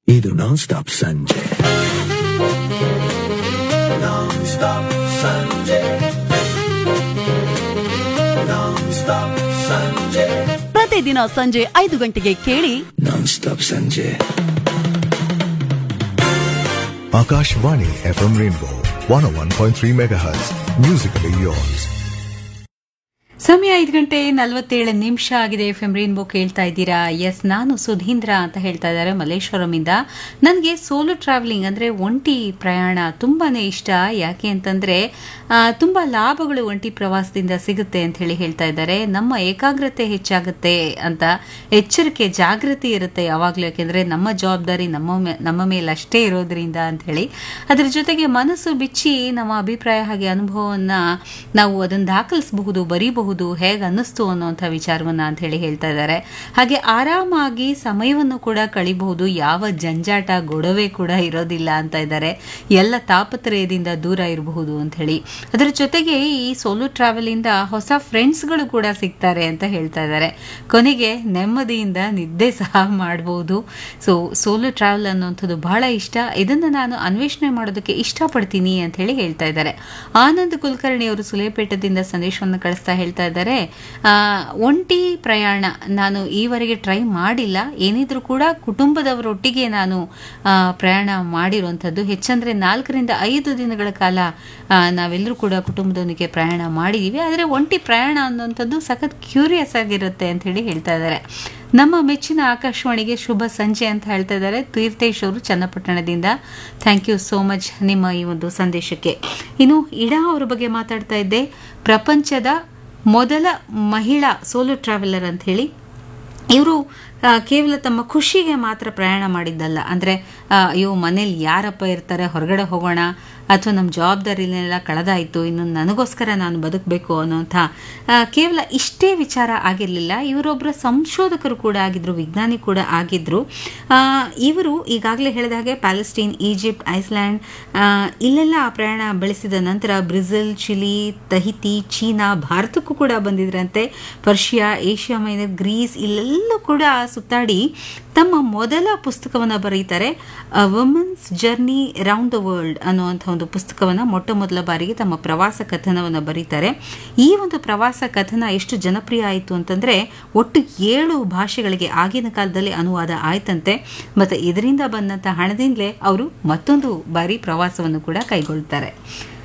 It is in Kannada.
ಇದು ನಾನ್ ಸ್ಟಾಪ್ ಸಂಜೆ ನಾನ್ ಸ್ಟಾಪ್ ಸಂಜೆ ನಾನ್ ಸ್ಟಾಪ್ ಸಂಜೆ ಪ್ರತಿದಿನ ಸಂಜೆ ಐದು ಗಂಟೆಗೆ ಕೇಳಿ ನಾನ್ ಸ್ಟಾಪ್ ಸಂಜೆ Akashvani FM Rainbow 101.3 MHz. Musically yours. ಸಮಯ ಐದು ಗಂಟೆ ನಲವತ್ತೇಳು ನಿಮಿಷ ಆಗಿದೆ ಎಫ್ ಎಂ ರೈನ್ಬೋ ಕೇಳ್ತಾ ಇದ್ದೀರಾ ಎಸ್ ನಾನು ಸುಧೀಂದ್ರ ಅಂತ ಹೇಳ್ತಾ ಇದ್ದಾರೆ ಮಲ್ಲೇಶ್ವರಮಿಂದ ನನಗೆ ಸೋಲೋ ಟ್ರಾವೆಲಿಂಗ್ ಅಂದರೆ ಒಂಟಿ ಪ್ರಯಾಣ ತುಂಬಾನೇ ಇಷ್ಟ ಯಾಕೆ ಅಂತಂದರೆ ತುಂಬ ಲಾಭಗಳು ಒಂಟಿ ಪ್ರವಾಸದಿಂದ ಸಿಗುತ್ತೆ ಅಂತ ಹೇಳಿ ಹೇಳ್ತಾ ಇದ್ದಾರೆ ನಮ್ಮ ಏಕಾಗ್ರತೆ ಹೆಚ್ಚಾಗುತ್ತೆ ಅಂತ ಎಚ್ಚರಿಕೆ ಜಾಗೃತಿ ಇರುತ್ತೆ ಯಾವಾಗಲೂ ಯಾಕೆಂದರೆ ನಮ್ಮ ಜವಾಬ್ದಾರಿ ನಮ್ಮ ಮೇ- ನಮ್ಮ ಮೇಲೆ ಅಷ್ಟೇ ಇರೋದ್ರಿಂದ ಅಂತ ಹೇಳಿ ಅದರ ಜೊತೆಗೆ ಮನಸ್ಸು ಬಿಚ್ಚಿ ನಮ್ಮ ಅಭಿಪ್ರಾಯ ಹಾಗೆ ಅನುಭವವನ್ನು ನಾವು ಅದನ್ನು ದಾಖಲಿಸಬಹುದು ಬರೀಬಹುದು ಹೇಗೆ ಅನ್ನಿಸ್ತು ಅನ್ನುವಂಥ ವಿಚಾರವನ್ನ ಅಂತ ಹೇಳಿ ಹೇಳ್ತಾ ಇದ್ದಾರೆ ಹಾಗೆ ಆರಾಮಾಗಿ ಸಮಯವನ್ನು ಕೂಡ ಕಳಿಬಹುದು ಯಾವ ಜಂಜಾಟ ಗೊಡವೆ ಕೂಡ ಇರೋದಿಲ್ಲ ಅಂತ ಇದ್ದಾರೆ ಎಲ್ಲ ತಾಪತ್ರಯದಿಂದ ದೂರ ಇರಬಹುದು ಅಂತ ಹೇಳಿ ಅದರ ಜೊತೆಗೆ ಈ ಸೋಲೋ ಟ್ರಾವೆಲ್ ಇಂದ ಹೊಸ ಫ್ರೆಂಡ್ಸ್ಗಳು ಕೂಡ ಸಿಗ್ತಾರೆ ಅಂತ ಹೇಳ್ತಾ ಇದ್ದಾರೆ ಕೊನೆಗೆ ನೆಮ್ಮದಿಯಿಂದ ನಿದ್ದೆ ಸಹ ಮಾಡಬಹುದು ಸೊ ಸೋಲೋ ಟ್ರಾವೆಲ್ ಅನ್ನುವಂಥದ್ದು ಬಹಳ ಇಷ್ಟ ಇದನ್ನು ನಾನು ಅನ್ವೇಷಣೆ ಮಾಡೋದಕ್ಕೆ ಇಷ್ಟಪಡ್ತೀನಿ ಅಂತ ಹೇಳಿ ಹೇಳ್ತಾ ಇದ್ದಾರೆ ಆನಂದ್ ಕುಲಕರ್ಣಿ ಅವರು ಸುಲೇಪೇಟದಿಂದ ಸಂದೇಶವನ್ನು ಕಳಿಸ್ತಾ ಹೇಳ್ತಾ ಇದ್ದಾರೆ ಆ, ಒಂಟಿ ಪ್ರಯಾಣ ನಾನು ಈವರೆಗೆ ಟ್ರೈ ಮಾಡಿಲ್ಲ ಏನಿದ್ರೂ ಕೂಡ ಕುಟುಂಬದವರೊಟ್ಟಿಗೆ ನಾನು ಆ, ಪ್ರಯಾಣ ಮಾಡಿರುವಂಥದ್ದು ಹೆಚ್ಚಂದ್ರೆ ನಾಲ್ಕರಿಂದ ಐದು ದಿನಗಳ ಕಾಲ ಆ, ನಾವೆಲ್ಲರೂ ಕೂಡ ಕುಟುಂಬದೊಂದಿಗೆ ಪ್ರಯಾಣ ಮಾಡಿದ್ದೀವಿ ಆದರೆ ಒಂಟಿ ಪ್ರಯಾಣ ಅನ್ನುವಂಥದ್ದು ಸಖತ್ ಕ್ಯೂರಿಯಸ್ ಆಗಿರುತ್ತೆ ಅಂತ ಹೇಳಿ ಹೇಳ್ತಾ ಇದ್ದಾರೆ ನಮ್ಮ ಮೆಚ್ಚಿನ ಆಕಾಶವಾಣಿಗೆ ಶುಭ ಸಂಜೆ ಅಂತ ಹೇಳ್ತಾ ಇದ್ದಾರೆ ತೀರ್ಥೇಶ್ ಅವರು ಚನ್ನಪಟ್ಟಣದಿಂದ ಥ್ಯಾಂಕ್ ಯು ಸೋ ಮಚ್ ನಿಮ್ಮ ಈ ಒಂದು ಸಂದೇಶಕ್ಕೆ ಇನ್ನು ಇಡಾ ಅವರ ಬಗ್ಗೆ ಮಾತಾಡ್ತಾ ಇದ್ದೆ ಪ್ರಪಂಚದ ಮೊದಲ ಮಹಿಳಾ ಸೋಲೋ ಟ್ರಾವೆಲರ್ ಅಂತ ಹೇಳಿ ಇವರು ಕೇವಲ ತಮ್ಮ ಖುಷಿಗೆ ಮಾತ್ರ ಪ್ರಯಾಣ ಮಾಡಿದ್ದಲ್ಲ ಅಂದರೆ ಅಯ್ಯೋ ಮನೇಲಿ ಯಾರಪ್ಪ ಇರ್ತಾರೆ ಹೊರಗಡೆ ಹೋಗೋಣ ಅಥವಾ ನಮ್ಮ ಜವಾಬ್ದಾರಿನೆಲ್ಲ ಕಳೆದಾಯಿತು ಇನ್ನು ನನಗೋಸ್ಕರ ನಾನು ಬದುಕಬೇಕು ಅನ್ನೋಂಥ ಆ, ಕೇವಲ ಇಷ್ಟೇ ವಿಚಾರ ಆಗಿರಲಿಲ್ಲ ಇವರೊಬ್ಬರ ಸಂಶೋಧಕರು ಕೂಡ ಆಗಿದ್ರು ವಿಜ್ಞಾನಿ ಕೂಡ ಆಗಿದ್ರು ಆ, ಇವರು ಈಗಾಗಲೇ ಹೇಳಿದ ಹಾಗೆ ಪ್ಯಾಲೆಸ್ಟೈನ್ ಈಜಿಪ್ಟ್ ಐಸ್ಲ್ಯಾಂಡ್ ಆ, ಇಲ್ಲೆಲ್ಲ ಪ್ರಯಾಣ ಬೆಳೆಸಿದ ನಂತರ ಬ್ರೆಜಿಲ್ ಚಿಲಿ ತಹಿತಿ ಚೀನಾ ಭಾರತಕ್ಕೂ ಕೂಡ ಬಂದಿದ್ರಂತೆ ಪರ್ಷಿಯಾ ಏಷ್ಯಾ ಮೈನರ್ ಗ್ರೀಸ್ ಇಲ್ಲೆಲ್ಲೂ ಕೂಡ ಸುತ್ತಾಡಿ ತಮ್ಮ ಮೊದಲ ಪುಸ್ತಕವನ್ನು ಬರೀತಾರೆ women's journey round the world ಅನ್ನುವಂಥ ಒಂದು ಪುಸ್ತಕವನ್ನು ಮೊಟ್ಟ ಮೊದಲ ಬಾರಿಗೆ ತಮ್ಮ ಪ್ರವಾಸ ಕಥನವನ್ನು ಬರೀತಾರೆ ಈ ಒಂದು ಪ್ರವಾಸ ಕಥನ ಎಷ್ಟು ಜನಪ್ರಿಯ ಆಯಿತು ಅಂತಂದರೆ ಒಟ್ಟು ಏಳು ಭಾಷೆಗಳಿಗೆ ಆಗಿನ ಕಾಲದಲ್ಲಿ ಅನುವಾದ ಆಯ್ತಂತೆ ಮತ್ತು ಇದರಿಂದ ಬಂದಂಥ ಹಣದಿಂದಲೇ ಅವರು ಮತ್ತೊಂದು ಬಾರಿ ಪ್ರವಾಸವನ್ನು ಕೂಡ ಕೈಗೊಳ್ತಾರೆ